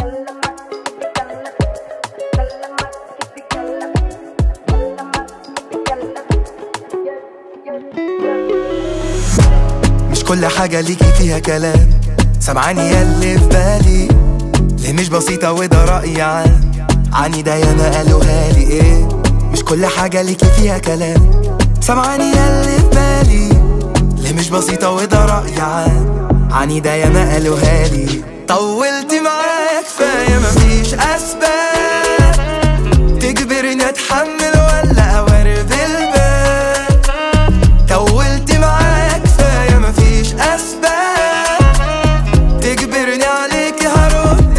مش كل حاجة ليكي فيها كلام سامعاني ياللي في بالي ليه مش بسيطة وده رأيي عام عني ده ياما قالوها لي ايه مش كل حاجة ليكي فيها كلام سامعاني ياللي في بالي ليه مش بسيطة وده رأيي عام عني ده ياما قالوها لي طولت معايا كفاية مفيش أسباب تجبرني أتحمل ولا أوارب الباب طولت معايا كفاية مفيش أسباب تجبرني عليك هرد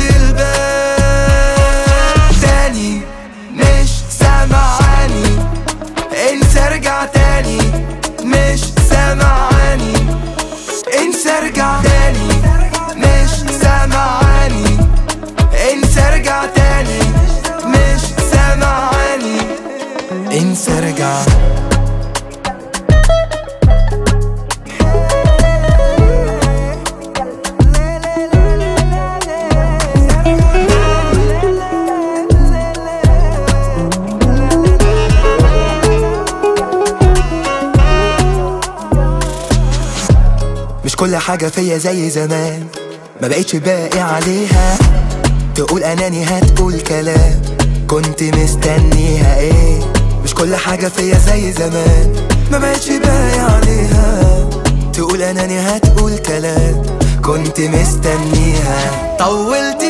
الباب تاني مش سامعاني انسى ارجع تاني مش سامعاني انسى ارجع تاني مش سامعاني انسى ارجع تاني مش سامعاني انسى ارجع مش كل حاجة فيا زي زمان ما بقتش باقي عليها تقول اناني هتقول كلام كنت مستنيها ايه مش كل حاجة فيا زي زمان ما بقتش باقي عليها تقول اناني هتقول كلام كنت مستنيها طولت